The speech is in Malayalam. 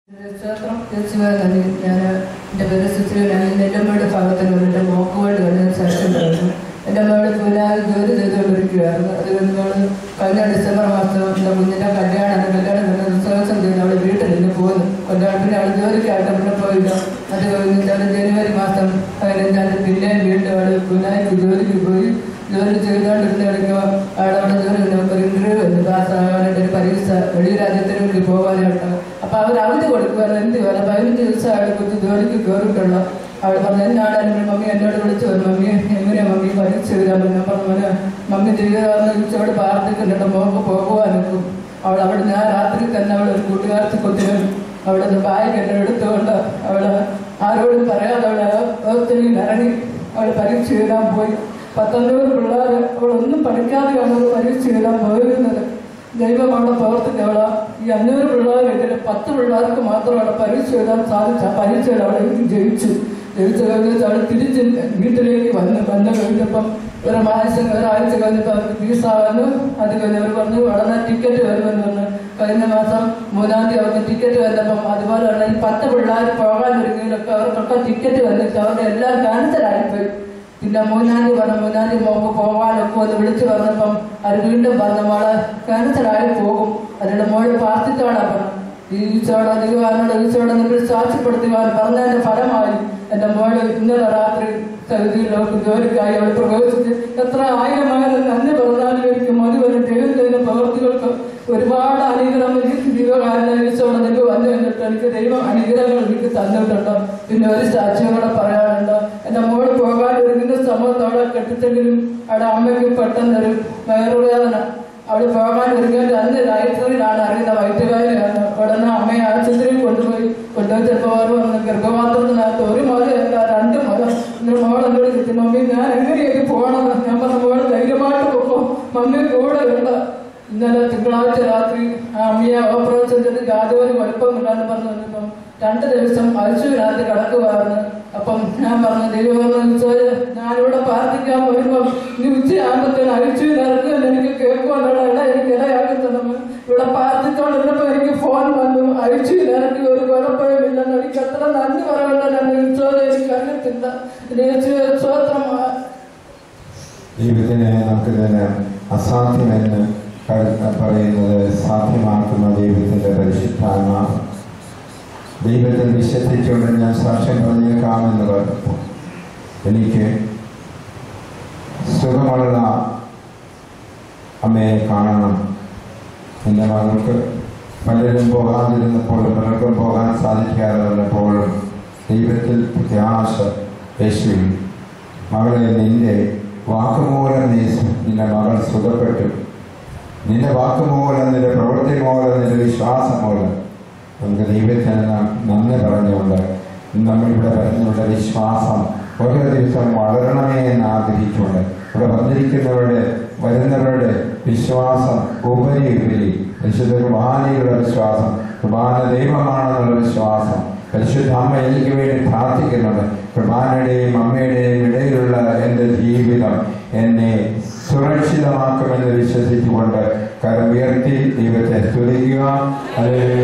ക്ഷേത്രം തീർച്ചയായും ഞാൻ എൻ്റെ പേര് സുശ്രീനാണ് എൻ്റെ അമ്മയുടെ ഭാഗത്തുനിന്ന് എൻ്റെ മോക്കുമായിട്ട് കഴിഞ്ഞ ശേഷം ഉണ്ടായിരുന്നു എൻ്റെ അമ്മയുടെ പുനായി ജോലി ചെയ്തുകൊണ്ടിരിക്കുകയായിരുന്നു അത് കഴിഞ്ഞാൽ കഴിഞ്ഞ ഡിസംബർ മാസം എൻ്റെ കുഞ്ഞിൻ്റെ കല്യാണം കല്യാണം കഴിഞ്ഞ ദിവസം കഴിഞ്ഞ് അവൾ വീട്ടിൽ നിന്ന് പോകുന്നു കല്യാണത്തിന് അവൾ ജോലിക്കായിട്ട് പിന്നെ പോയില്ല അത് കഴിഞ്ഞിട്ട് അവൾ ജനുവരി മാസം പതിനഞ്ചാം തീയതി പിന്നെയും വീണ്ടും അവൾ പുനായിക്ക് ജോലിക്ക് പോയി ജോലി ചെയ്തുകൊണ്ടിരുന്ന ഇടയ്ക്ക് അവിടെ അവിടെ ജോലി നമുക്ക് ഒരു ഇന്റർവ്യൂ ഉണ്ട് പാസ്സാകാനായിട്ട് ഒരു പരീക്ഷ വെളി രാജ്യത്തിന് വേണ്ടി പോകാനായിട്ട് അപ്പൊ അവർ അവധി കൊടുക്കുവാൻ എന്ത് വേണം പതിനഞ്ച് ദിവസം അവിടെ കുറിച്ച് ജോലിക്ക് കയറിയിട്ടുള്ള അവൾ പറഞ്ഞു എന്നാണ് എൻ്റെ മമ്മി എന്നോട് വിളിച്ചു പറഞ്ഞു മമ്മി എങ്ങനെയാ മമ്മി പരീക്ഷ എഴുതാൻ ഞാൻ പറഞ്ഞു മോനെ മമ്മി ജീവിതമെന്ന് ചോദിച്ചവിടെ പ്രാർത്ഥിക്കുന്നുണ്ട് മോക്ക് പോകുവാനൊക്കും അവൾ അവിടെ ഞാൻ രാത്രി തന്നെ അവൾ ഒരു കൂട്ടുകാർത്തി കൊത്തിനും അവിടെ നിന്ന് ബാഗ് എന്നെ എടുത്തുകൊണ്ട് അവള് ആരോടും പറയാതെ അവള് ഒത്തിരി ഇറങ്ങി അവൾ പരീക്ഷ എഴുതാൻ പോയി പത്തൊൻപത് പിള്ളേർ അവളൊന്നും പഠിക്കാതെയാണ് അവൾ പരീക്ഷ എഴുതാൻ പോയിരുന്നത് ദൈവം അവിടെ പ്രവർത്തിക്കവള ഈ അഞ്ഞൂറ് പിള്ളേരെതിരെ പത്ത് പിള്ളേർക്ക് മാത്രമാണ് പരീക്ഷ എഴുതാൻ സാധിച്ച ആ പരീക്ഷയിൽ അവൾ എഴുതി ജയിച്ചു ജയിച്ചു കഴിഞ്ഞിട്ട് അവൾ തിരിച്ച് വീട്ടിലേക്ക് വന്ന് വന്ന് കഴിഞ്ഞപ്പം ഒരു മാസം ഒരാഴ്ച കഴിഞ്ഞപ്പോൾ അവർക്ക് ഫീസാവുന്നു അത് കഴിഞ്ഞ് അവർ പറഞ്ഞു ഉടനെ ടിക്കറ്റ് വരുമെന്ന് പറഞ്ഞു കഴിഞ്ഞ മാസം മൂന്നാം തീയതി അവർക്ക് ടിക്കറ്റ് വന്നപ്പം അതുപോലെ തന്നെ ഈ പത്ത് പിള്ളേർ പോകാൻ ഒരുങ്ങിയിലൊക്കെ അവർക്കൊക്കെ ടിക്കറ്റ് വന്നിട്ട് അവരുടെ എല്ലാം ക്യാൻസലായിപ്പോയി പിന്നെ മൂന്നാം തീയതി പറഞ്ഞു മൂന്നാം തീയതി മോക്ക് പോകാനൊക്കെ ഒന്ന് വിളിച്ചു പറഞ്ഞപ്പം അവർ വീണ്ടും പറഞ്ഞ മോളെ ക്യാൻസലായി പോകും അതിന്റെ മോള് പ്രാർത്ഥിച്ചോടാ പറഞ്ഞു ഈശോടെ ദൈവമാനോട് ഈശോടെ നിങ്ങൾ സാക്ഷ്യപ്പെടുത്തുവാൻ പറഞ്ഞതിന്റെ ഫലമായി എന്റെ മോള് ഇന്നലെ രാത്രി സൗദിയിലോട്ട് ജോലിക്കായി അവൾ പ്രവേശിച്ച് എത്ര ആയിരമായിരം നന്ദി പറഞ്ഞാലും എനിക്ക് മതി വരും ദൈവം ചെയ്യുന്ന പ്രവർത്തികൾക്ക് ഒരുപാട് അനുഗ്രഹം എനിക്ക് ദൈവകാരനെ ഈശോടെ നിങ്ങൾക്ക് വന്നു കഴിഞ്ഞിട്ട് എനിക്ക് ദൈവം അനുഗ്രഹങ്ങൾ എനിക്ക് തന്നിട്ടുണ്ട് പിന്നെ ഒരു സാക്ഷ്യം കൂടെ പറയാനുണ്ട് എന്റെ മോള് പോകാൻ ഒരുങ്ങുന്ന സമയത്ത് അവിടെ കെട്ടിച്ചെങ്കിലും അവിടെ അമ്മയ്ക്ക് പെട്ടെന്നൊരു വയറുവേദന അവിടെ പോകാൻ ഒരുങ്ങിയിട്ട് അന്ന് ലൈബ്രറിയിലാണ് അറിയുന്ന വൈറ്റുകാരിലാണ് ഉടനെ അമ്മയെ ആശുപത്രിയിൽ കൊണ്ടുപോയി കൊണ്ടുപോയി ചിലപ്പോൾ അവർ വന്ന് ഗർഭപാത്രത്തിനകത്ത് ഒരു മുതലല്ല രണ്ട് മുതൽ എന്റെ മോൾ എന്നോട് ചോദിച്ചു മമ്മി ഞാൻ എങ്ങനെയൊക്കെ പോകണം ഞാൻ പറഞ്ഞ മോൾ ധൈര്യമായിട്ട് പോകും മമ്മി കൂടെ ഉണ്ട് ഇന്നലെ തിങ്കളാഴ്ച രാത്രി ആ അമ്മയെ ഓപ്പറേഷൻ ചെയ്ത് യാതൊരു കുഴപ്പമില്ലാന്ന് പറഞ്ഞു വന്നപ്പം രണ്ട് ദിവസം ഐശുവിനകത്ത് കിടക്കുമായിരുന്നു അപ്പം ഞാൻ പറഞ്ഞു ദൈവമെന്ന് വെച്ചാൽ ഞാനിവിടെ പ്രാർത്ഥിക്കാൻ വരുമ്പം നീ ഉച്ചയാകുമ്പത്തേന് ഐശുവിനകത്ത് എനിക്ക് കേൾക്കുവാനുള്ള ഇട എനിക്ക് ഇടയാക്കി തന്നു ഇവിടെ പ്രാർത്ഥിച്ചോണ്ടിരുന്നപ്പോ എനിക്ക് ഫോൺ വന്നു ഐശുവിനകത്ത് ഒരു കുഴപ്പമില്ലെന്ന് എനിക്ക് എത്ര നന്ദി പറയണ്ടെന്ന് ഈശോയെ എനിക്ക് അറിയത്തില്ല യേശുവേ സ്തോത്രമാണ് ദൈവത്തിന് നമുക്ക് തന്നെ അസാധ്യമെന്ന് കരു- പറയുന്നത് സാധ്യമാക്കുന്ന ദൈവത്തിന്റെ പരിശുദ്ധാത്മാവ് ദൈവത്തിൽ വിശ്വസിച്ചുകൊണ്ട് ഞാൻ സാക്ഷ്യം പറഞ്ഞേക്കാമെന്ന് പറഞ്ഞു എനിക്ക് സുഖമുള്ള അമ്മയെ കാണണം എൻ്റെ മകൾക്ക് പലരും പോകാതിരുന്നപ്പോഴും പലർക്കും പോകാൻ സാധിക്കാതെ വന്നപ്പോഴും ദൈവത്തിൽ പ്രത്യാശ യേശുവിൽ മകളെ നിന്റെ വാക്കുമൂലം നീ നിന്റെ മകൾ സുഖപ്പെട്ടു നിന്റെ വാക്കുമൂലം നിന്റെ പ്രവൃത്തി മൂലം നിന്റെ വിശ്വാസം മൂലം നമുക്ക് ദൈവത്തിന് നാം നന്ദി പറഞ്ഞുകൊണ്ട് നമ്മളിവിടെ പറഞ്ഞുകൊണ്ട് വിശ്വാസം ഓരോ ദിവസം വളരണമേ എന്ന് ആഗ്രഹിച്ചുകൊണ്ട് ഇവിടെ വന്നിരിക്കുന്നവരുടെ വരുന്നവരുടെ വിശ്വാസം ഉപരി ഉപരി പരിശുദ്ധ കുർബാനയുടെ വിശ്വാസം കുർബാന ദൈവമാണെന്നുള്ള വിശ്വാസം പരിശുദ്ധ അമ്മ എനിക്ക് വേണ്ടി പ്രാർത്ഥിക്കുന്നുണ്ട് കുർബാനയുടെയും അമ്മയുടെയും ഇടയിലുള്ള എൻ്റെ ജീവിതം എന്നെ സുരക്ഷിതമാക്കുമെന്ന് വിശ്വസിച്ചുകൊണ്ട് കരം ഉയർത്തി ദൈവത്തെ സ്തുതിക്കുക ഹല്ലേലൂയ